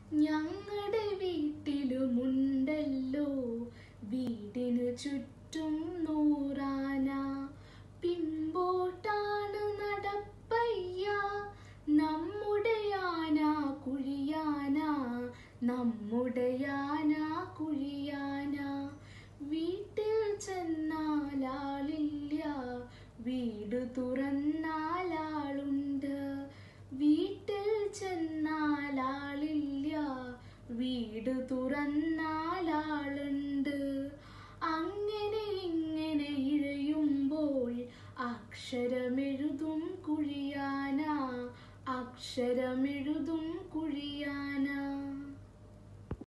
ഞങ്ങളുടെ വീട്ടിലുമുണ്ടല്ലോ വീടിനു ചുറ്റും നൂറാന പിമ്പോട്ടാണ് നടപ്പയ്യ നമ്മുടെ ആന കുഴിയാന നമ്മുടെ ആന കുഴിയാന വീട്ടിൽ ചെന്നാൽ ആളില്ല വീട് തുറന്നാൽ ആളുണ്ട് വീട്ടിൽ ചെന്നാൽ ആളില്ല വീട് തുറന്നാൽ ആളുണ്ട് അങ്ങനെ ഇങ്ങനെ ഇഴയുമ്പോൾ അക്ഷരമെഴുതും കുഴിയാന അക്ഷരമെഴുതും